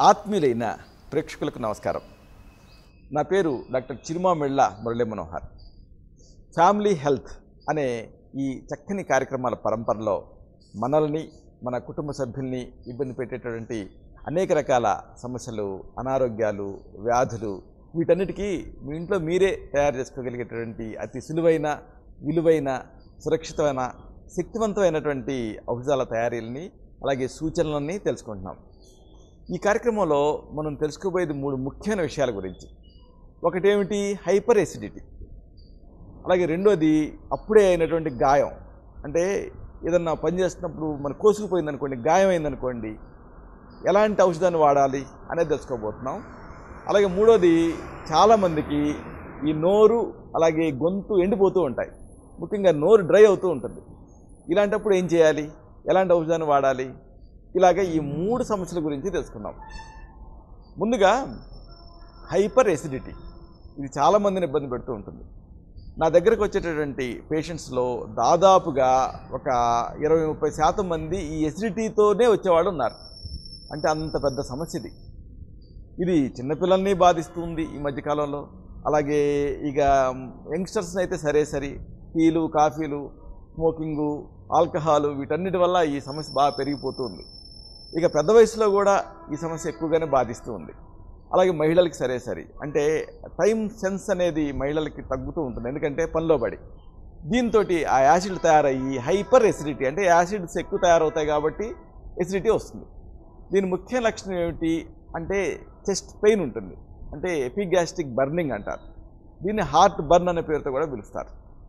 ఆత్మీయులైన ప్రేక్షకులకు నమస్కారం నా పేరు డాక్టర్ చిరుమా మెళ్ళ మురళీ మనోహర్ ఫ్యామిలీ హెల్త్ అనే ఈ చక్కని కార్యక్రమాల పరంపరలో మనల్ని మన కుటుంబ సభ్యుల్ని ఇబ్బంది పెట్టేటటువంటి అనేక రకాల సమస్యలు అనారోగ్యాలు వ్యాధులు వీటన్నిటికీ మీ ఇంట్లో మీరే తయారు చేసుకోగలిగేటటువంటి అతి సులువైన విలువైన సురక్షితమైన శక్తివంతమైనటువంటి ఔషధాల తయారీలని అలాగే సూచనలని తెలుసుకుంటున్నాం ఈ కార్యక్రమంలో మనం తెలుసుకోబోయేది మూడు ముఖ్యమైన విషయాల గురించి ఒకటేమిటి హైపర్ ఎసిడిటీ అలాగే రెండోది అప్పుడే అయినటువంటి గాయం అంటే ఏదన్నా పని చేస్తున్నప్పుడు మన కోసుకుపోయింది అనుకోండి గాయం అయిందనుకోండి ఎలాంటి ఔషధాన్ని వాడాలి అనేది తెలుసుకోబోతున్నాం అలాగే మూడోది చాలామందికి ఈ నోరు అలాగే గొంతు ఎండిపోతూ ఉంటాయి ముఖ్యంగా నోరు డ్రై అవుతూ ఉంటుంది ఇలాంటప్పుడు ఏం చేయాలి ఎలాంటి ఔషధాన్ని వాడాలి ఇలాగ ఈ మూడు సమస్యల గురించి తెలుసుకుందాం ముందుగా హైపర్ ఎసిడిటీ ఇది చాలామందిని ఇబ్బంది పెడుతూ ఉంటుంది నా దగ్గరకు వచ్చేటటువంటి పేషెంట్స్లో దాదాపుగా ఒక ఇరవై ముప్పై శాతం మంది ఈ ఎసిడిటీతోనే వచ్చేవాళ్ళు ఉన్నారు అంటే అంత పెద్ద సమస్య ఇది ఇది చిన్నపిల్లల్ని బాధిస్తుంది ఈ మధ్యకాలంలో అలాగే ఇక యంగ్స్టర్స్ని అయితే సరే సరి టీలు కాఫీలు స్మోకింగు ఆల్కహాలు వీటన్నిటి వల్ల ఈ సమస్య బాగా పెరిగిపోతుంది ఇక పెద్ద వయసులో కూడా ఈ సమస్య ఎక్కువగానే బాధిస్తూ ఉంది అలాగే మహిళలకి సరే సరి అంటే టైం సెన్స్ అనేది మహిళలకి తగ్గుతూ ఉంటుంది ఎందుకంటే పనిలో పడి దీంతో ఆ యాసిడ్ తయారయ్యి హైపర్ ఎసిడిటీ అంటే యాసిడ్స్ ఎక్కువ తయారవుతాయి కాబట్టి ఎసిడిటీ వస్తుంది దీని ముఖ్య లక్షణం ఏమిటి అంటే చెస్ట్ పెయిన్ ఉంటుంది అంటే ఎపిగ్యాస్టిక్ బర్నింగ్ అంటారు దీన్ని హార్ట్ బర్న్ అనే పేరుతో కూడా పిలుస్తారు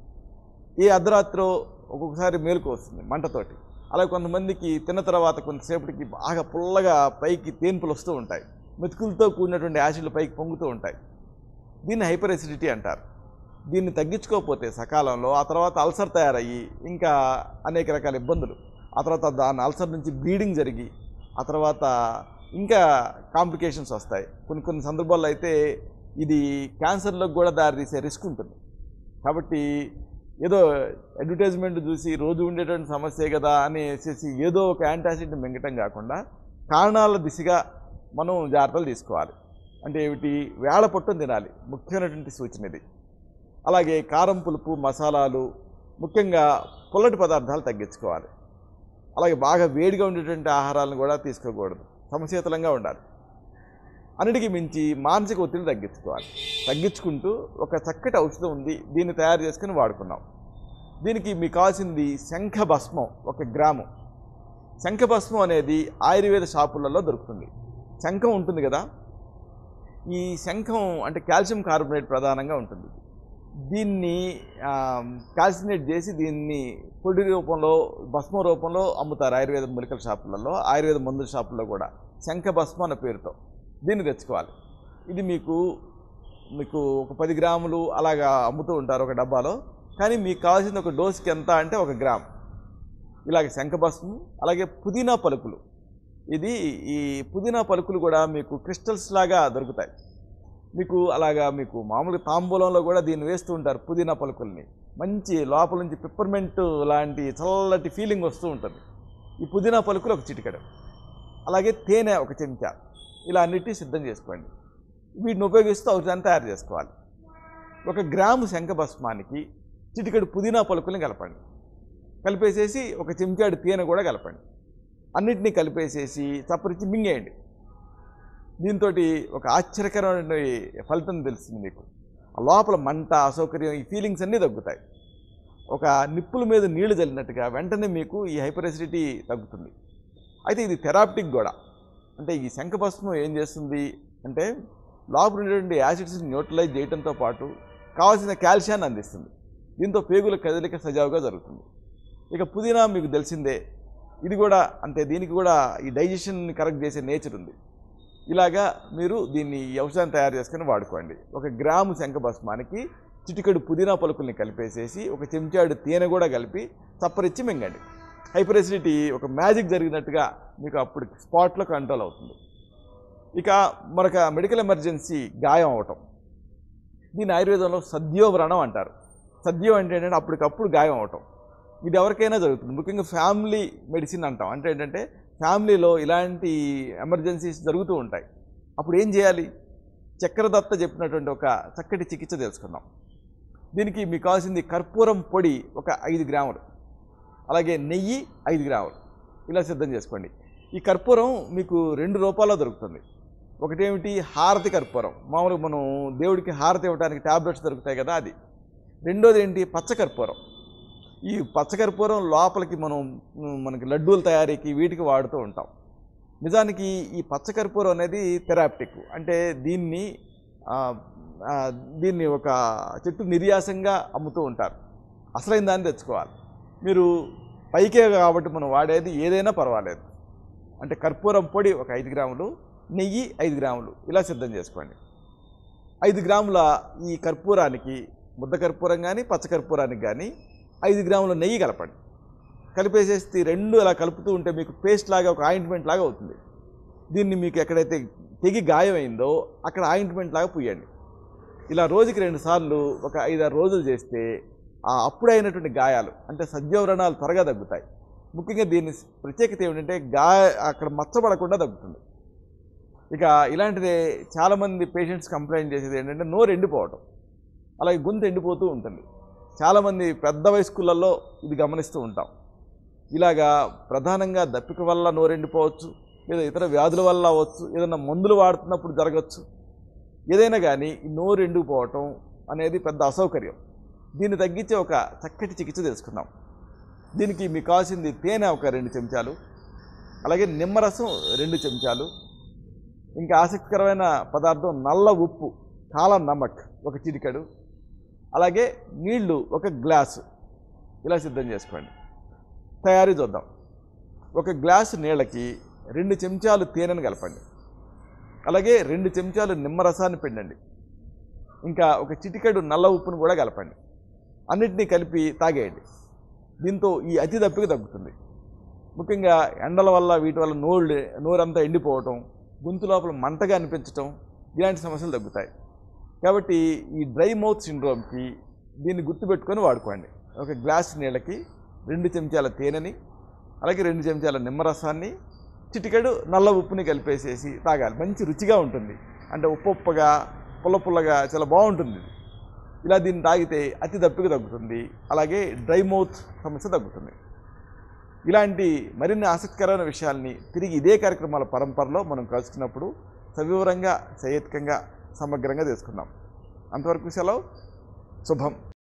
ఈ అర్ధరాత్రిలో ఒక్కొక్కసారి మేలుకు వస్తుంది మంటతోటి అలాగే కొంతమందికి తిన్న తర్వాత కొంతసేపటికి బాగా పుల్లగా పైకి తేన్పులు వస్తూ ఉంటాయి మెతుకులతో కూడినటువంటి యాసిడ్లు పైకి పొంగుతూ ఉంటాయి దీన్ని హైపర్ ఎసిడిటీ అంటారు దీన్ని తగ్గించుకోకపోతే సకాలంలో ఆ తర్వాత అల్సర్ తయారయ్యి ఇంకా అనేక రకాల ఇబ్బందులు ఆ తర్వాత దాని అల్సర్ నుంచి బ్లీడింగ్ జరిగి ఆ తర్వాత ఇంకా కాంప్లికేషన్స్ వస్తాయి కొన్ని కొన్ని సందర్భాల్లో అయితే ఇది క్యాన్సర్లకు కూడా దారితీసే రిస్క్ ఉంటుంది కాబట్టి ఏదో అడ్వర్టైజ్మెంట్ చూసి రోజు ఉండేటువంటి సమస్యే కదా అనేసి ఏదో ఒక యాంటాసిడ్ని మింగటం కాకుండా కారణాల దిశగా మనం జాగ్రత్తలు తీసుకోవాలి అంటే ఏమిటి వేళ పొట్టం తినాలి ముఖ్యమైనటువంటి సూచన ఇది అలాగే కారం పులుపు మసాలాలు ముఖ్యంగా పుల్లటి పదార్థాలు తగ్గించుకోవాలి అలాగే బాగా వేడిగా ఉండేటువంటి ఆహారాలను కూడా తీసుకోకూడదు సమశీతలంగా ఉండాలి అన్నిటికీ మించి మానసిక ఒత్తిడి తగ్గించుకోవాలి తగ్గించుకుంటూ ఒక చక్కటి ఔషధం ఉంది దీన్ని తయారు చేసుకుని వాడుకున్నాం దీనికి మీకు కావాల్సింది శంఖ భస్మం ఒక గ్రాము శంఖ భస్మం అనేది ఆయుర్వేద షాపులలో దొరుకుతుంది శంఖం ఉంటుంది కదా ఈ శంఖం అంటే కాల్షియం కార్బోనేట్ ప్రధానంగా ఉంటుంది దీన్ని కాల్సినేట్ చేసి దీన్ని పొడి రూపంలో భస్మ రూపంలో అమ్ముతారు ఆయుర్వేద మెడికల్ షాపులలో ఆయుర్వేద మందుల షాపుల్లో కూడా శంఖ భస్మ అనే పేరుతో దీన్ని తెచ్చుకోవాలి ఇది మీకు మీకు ఒక పది గ్రాములు అలాగా అమ్ముతూ ఉంటారు ఒక డబ్బాలో కానీ మీకు కావాల్సిన ఒక డోస్కి ఎంత అంటే ఒక గ్రామ్ ఇలాగ శంఖభస్మం అలాగే పుదీనా పలుకులు ఇది ఈ పుదీనా పలుకులు కూడా మీకు క్రిస్టల్స్ లాగా దొరుకుతాయి మీకు అలాగా మీకు మామూలుగా తాంబూలంలో కూడా దీన్ని వేస్తూ ఉంటారు పుదీనా పలుకుల్ని మంచి లోపల నుంచి పిప్పర్మెంట్ లాంటి చల్లటి ఫీలింగ్ వస్తూ ఉంటుంది ఈ పుదీనా పలుకులు ఒక చిటికెడు అలాగే తేనె ఒక చెంచా ఇలా అన్నిటి సిద్ధం చేసుకోండి వీటిని ఉపయోగిస్తూ ఔషధాన్ని తయారు చేసుకోవాలి ఒక గ్రాము శంఖభస్మానికి చిటికెడు పుదీనా పలుకుల్ని కలపండి కలిపేసేసి ఒక చెంచాడు తేనె కూడా కలపండి అన్నిటినీ కలిపేసేసి చప్పరించి మింగేయండి దీంతో ఒక ఆశ్చర్యకరమైన ఫలితం తెలుస్తుంది మీకు ఆ లోపల మంట అసౌకర్యం ఈ ఫీలింగ్స్ అన్నీ తగ్గుతాయి ఒక నిప్పుల మీద నీళ్లు చల్లినట్టుగా వెంటనే మీకు ఈ హైపర్ ఎసిడిటీ తగ్గుతుంది అయితే ఇది థెరాప్టిక్ కూడా అంటే ఈ శంఖభస్మం ఏం చేస్తుంది అంటే లోపల ఉండేటువంటి యాసిడ్స్ని న్యూట్రలైజ్ చేయడంతో పాటు కావాల్సిన కాల్షియాన్ని అందిస్తుంది దీంతో పేగుల కదలిక సజావుగా జరుగుతుంది ఇక పుదీనా మీకు తెలిసిందే ఇది కూడా అంటే దీనికి కూడా ఈ డైజెషన్ని కరెక్ట్ చేసే నేచర్ ఉంది ఇలాగా మీరు దీన్ని ఈ ఔషధాన్ని తయారు చేసుకొని వాడుకోండి ఒక గ్రాము శంఖభస్మానికి చిటికెడు పుదీనా పలుకుల్ని కలిపేసేసి ఒక చెంచాడు తేనె కూడా కలిపి చప్పరిచ్చి మింగండి హైపర్ ఎసిడిటీ ఒక మ్యాజిక్ జరిగినట్టుగా మీకు అప్పుడు స్పాట్లో కంట్రోల్ అవుతుంది ఇక మరొక మెడికల్ ఎమర్జెన్సీ గాయం అవటం దీన్ని ఆయుర్వేదంలో సద్యోవ్రణం అంటారు సద్యం అంటే ఏంటంటే అప్పటికప్పుడు గాయం అవటం ఇది ఎవరికైనా జరుగుతుంది ముఖ్యంగా ఫ్యామిలీ మెడిసిన్ అంటాం అంటే ఏంటంటే ఫ్యామిలీలో ఇలాంటి ఎమర్జెన్సీస్ జరుగుతూ ఉంటాయి అప్పుడు ఏం చేయాలి చక్రదత్త చెప్పినటువంటి ఒక చక్కటి చికిత్స తెలుసుకుందాం దీనికి మీకు కావాల్సింది కర్పూరం పొడి ఒక ఐదు గ్రాములు అలాగే నెయ్యి ఐదు గ్రాములు ఇలా సిద్ధం చేసుకోండి ఈ కర్పూరం మీకు రెండు రూపాయల్లో దొరుకుతుంది ఒకటేమిటి హారతి కర్పూరం మామూలుగా మనం దేవుడికి హారతి ఇవ్వడానికి ట్యాబ్లెట్స్ దొరుకుతాయి కదా అది రెండోది ఏంటి పచ్చ కర్పూరం ఈ పచ్చ కర్పూరం లోపలికి మనం ఉమ్, మనకి లడ్డూల తయారీకి వీటికి వాడుతూ ఉంటాం నిజానికి ఈ పచ్చ కర్పూరం అనేది థెరాప్టిక్ అంటే దీన్ని ఆ, ఆ, దీన్ని ఒక చెట్టు నిర్యాసంగా అమ్ముతూ ఉంటారు అసలైన దాన్ని తెచ్చుకోవాలి మీరు పైకే కాబట్టి మనం వాడేది ఏదైనా పర్వాలేదు అంటే కర్పూరం పొడి ఒక ఐదు గ్రాములు నెయ్యి ఐదు గ్రాములు ఇలా సిద్ధం చేసుకోండి ఐదు గ్రాముల ఈ కర్పూరానికి ముద్ద కర్పూరం కానీ పచ్చ కర్పూరానికి కానీ ఐదు గ్రాముల నెయ్యి కలపండి కలిపేసేసి రెండు అలా కలుపుతూ ఉంటే మీకు పేస్ట్ లాగా ఒక ఆయింట్మెంట్ లాగా అవుతుంది దీన్ని మీకు ఎక్కడైతే తెగి గాయమైందో అక్కడ ఆయింట్మెంట్ లాగా పూయండి ఇలా రోజుకి రెండు సార్లు ఒక ఐదారు రోజులు చేస్తే ఆ అప్పుడైనటువంటి గాయాలు అంటే సద్యవ్రణాలు త్వరగా తగ్గుతాయి ముఖ్యంగా దీని ప్రత్యేకత ఏమిటంటే గా అక్కడ మచ్చబడకుండా తగ్గుతుంది ఇక ఇలాంటిదే చాలామంది పేషెంట్స్ కంప్లైంట్ చేసేది ఏంటంటే నోరు ఎండిపోవటం అలాగే గొంతు ఎండిపోతూ ఉంటుంది చాలామంది పెద్ద వయస్కులలో ఇది గమనిస్తూ ఉంటాం ఇలాగా ప్రధానంగా దప్పిక వల్ల నోరు ఎండిపోవచ్చు లేదా ఇతర వ్యాధుల వల్ల అవ్వచ్చు ఏదైనా మందులు వాడుతున్నప్పుడు జరగచ్చు ఏదైనా కానీ ఈ నోరు ఎండిపోవటం అనేది పెద్ద అసౌకర్యం దీన్ని తగ్గించే ఒక చక్కటి చికిత్స తెలుసుకుందాం దీనికి మీకు కావాల్సింది తేనె ఒక రెండు చెంచాలు అలాగే నిమ్మరసం రెండు చెంచాలు ఇంకా ఆసక్తికరమైన పదార్థం నల్ల ఉప్పు కాలం నమక్ ఒక చిటికెడు అలాగే నీళ్లు ఒక గ్లాసు ఇలా సిద్ధం చేసుకోండి తయారీ చూద్దాం ఒక గ్లాసు నీళ్ళకి రెండు చెంచాలు తేనెను కలపండి అలాగే రెండు చెంచాలు నిమ్మరసాన్ని పిండండి ఇంకా ఒక చిటికెడు నల్ల ఉప్పును కూడా కలపండి అన్నిటినీ కలిపి తాగేయండి దీంతో ఈ అతి దప్పిక తగ్గుతుంది ముఖ్యంగా ఎండల వల్ల వీటి వల్ల నోళ్ళు నోరంతా ఎండిపోవటం గొంతు లోపల మంటగా అనిపించటం ఇలాంటి సమస్యలు తగ్గుతాయి కాబట్టి ఈ డ్రై మౌత్ సిండ్రోమ్కి దీన్ని గుర్తుపెట్టుకొని వాడుకోండి ఒక గ్లాస్ నీళ్ళకి రెండు చెంచాల తేనెని అలాగే రెండు చెంచాల నిమ్మరసాన్ని చిటికెడు నల్ల ఉప్పుని కలిపేసేసి తాగాలి మంచి రుచిగా ఉంటుంది అంటే ఉప్పు ఉప్పగా పుల్ల పుల్లగా చాలా బాగుంటుంది ఇది. ఇలా దీన్ని తాగితే అతి దప్పిక తగ్గుతుంది అలాగే డ్రై మౌత్ సమస్య తగ్గుతుంది ఇలాంటి మరిన్ని ఆసక్తికరమైన విషయాల్ని తిరిగి ఇదే కార్యక్రమాల పరంపరలో మనం కలుసుకున్నప్పుడు సవివరంగా సహేతుకంగా సమగ్రంగా తెలుసుకుందాం అంతవరకు సెలవు శుభం